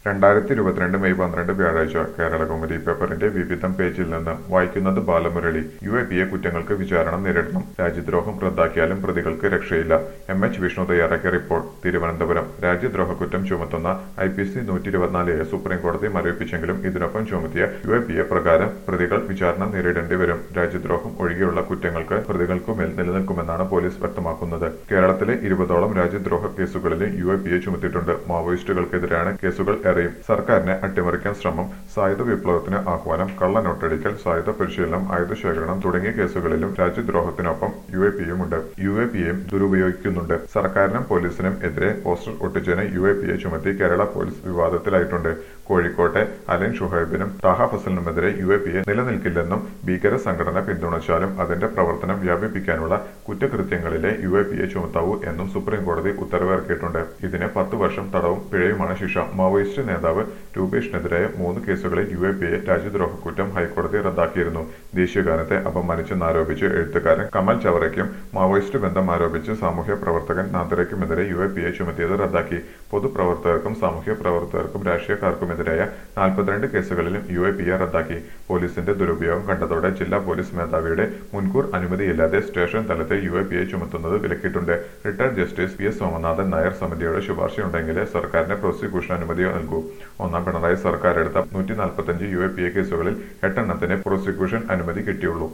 രണ്ടായിരത്തി ഇരുപത്തിരണ്ട് മെയ് പന്ത്രണ്ട് വ്യാഴാഴ്ച കേരളകൗമുദി പേപ്പറിന്റെ വിവിധം പേജിൽ നിന്ന് വായിക്കുന്നത് Balamurali U A P A കുറ്റങ്ങൾക്ക് വിചാരണ നേരിടണം രാജ്യദ്രോഹം റദ്ദാക്കിയാലും പ്രതികൾക്ക് രക്ഷയില്ല എം എച്ച് വിഷ്ണു തയ്യാറാക്കിയ റിപ്പോർട്ട് തിരുവനന്തപുരം രാജ്യദ്രോഹ കുറ്റം ചുമത്തുന്ന ഐ പി സി നൂറ്റി ഇരുപത്തിനാല് എ സുപ്രീം കോടതി മരവിപ്പിച്ചെങ്കിലും ഇതിനൊപ്പം ചുമത്തിയ യു എ പി എ പ്രകാരം പ്രതികൾ വിചാരണ നേരിടേണ്ടി വരും രാജ്യദ്രോഹം ഒഴികെയുള്ള കുറ്റങ്ങൾക്ക് പ്രതികൾക്കുമേൽ നിലനിൽക്കുമെന്നാണ് പോലീസ് വ്യക്തമാക്കുന്നത് കേരളത്തിലെ ഇരുപതോളം രാജ്യദ്രോഹ കേസുകളിൽ യു എ പി എ ചുമത്തിയിട്ടുണ്ട് മാവോയിസ്റ്റുകൾക്കെതിരെയാണ് കേസുകൾ ഏറെയും സർക്കാരിനെ അട്ടിമറിക്കാൻ ശ്രമം സായുധ വിപ്ലവത്തിന് ആഹ്വാനം കള്ളനോട്ടടിക്കൽ സായുധ പരിശീലനം ആയുധശേഖരണം തുടങ്ങിയ കേസുകളിലും രാജ്യദ്രോഹത്തിനൊപ്പം യു എ പിയും ഉണ്ട് യു എ പിയും ദുരുപയോഗിക്കുന്നുണ്ട് സർക്കാരിനും പോലീസിനും എതിരെ പോസ്റ്റർ ഒട്ടിച്ചതിന് യു എ പിയെ ചുമത്തി കേരള പോലീസ് വിവാദത്തിലായിട്ടുണ്ട് കോഴിക്കോട്ടെ അലൻ ഷുഹൈബിനും താഹ ഫസലിനുമെതിരെ യു എ പിയെ നിലനിൽക്കില്ലെന്നും ഭീകര സംഘടന പിന്തുണച്ചാലും അതിന്റെ പ്രവർത്തനം വ്യാപിപ്പിക്കാനുള്ള കുറ്റകൃത്യങ്ങളിലെ യു എ പിയെ ചുമത്താവൂ എന്നും സുപ്രീം കോടതി ഉത്തരവിറക്കിയിട്ടുണ്ട് ഇതിന് പത്ത് വർഷം തടവും പിഴയുമാണ് ശിക്ഷ മാവോയിസ്റ്റ് നേതാവ് രൂപേഷിനെതിരായ മൂന്ന് കേസുകളിൽ യു എ പിയെ രാജ്യദ്രോഹ കുറ്റം ഹൈക്കോടതി റദ്ദാക്കിയിരുന്നു ദേശീയഗാനത്തെ അപമാനിച്ചെന്നാരോപിച്ച് എഴുത്തുകാരൻ കമൽ ചവറയ്ക്കും മാവോയിസ്റ്റ് ബന്ധം ആരോപിച്ച് സാമൂഹ്യ പ്രവർത്തകൻ നാദറയ്ക്കുമെതിരെ യു എ പിയെ ചുമത്തിയത് റദ്ദാക്കി പൊതുപ്രവർത്തകർക്കും സാമൂഹ്യ പ്രവർത്തകർക്കും രാഷ്ട്രീയക്കാർക്കുമെതിരായ നാൽപ്പത്തിരണ്ട് കേസുകളിലും യു എ പിയെ റദ്ദാക്കി പോലീസിന്റെ ദുരുപയോഗം കണ്ടതോടെ ജില്ലാ പോലീസ് മേധാവിയുടെ മുൻകൂർ അനുമതിയില്ലാതെ സ്റ്റേഷൻ തലത്തിൽ യു എ പിയെ ചുമത്തുന്നത് വിലക്കിയിട്ടുണ്ട് retired justice P S Somanathan Nair സമിതിയുടെ ശുപാർശയുണ്ടെങ്കിലേ സർക്കാരിന് പ്രോസിക്യൂഷൻ അനുമതി നൽകൂ ഒന്നാം പിണറായി സർക്കാർ എടുത്ത നൂറ്റി നാൽപ്പത്തഞ്ച് യു എ പി എ കേസുകളിൽ എട്ടെണ്ണത്തിന് പ്രോസിക്യൂഷൻ അനുമതി കിട്ടിയുള്ളൂ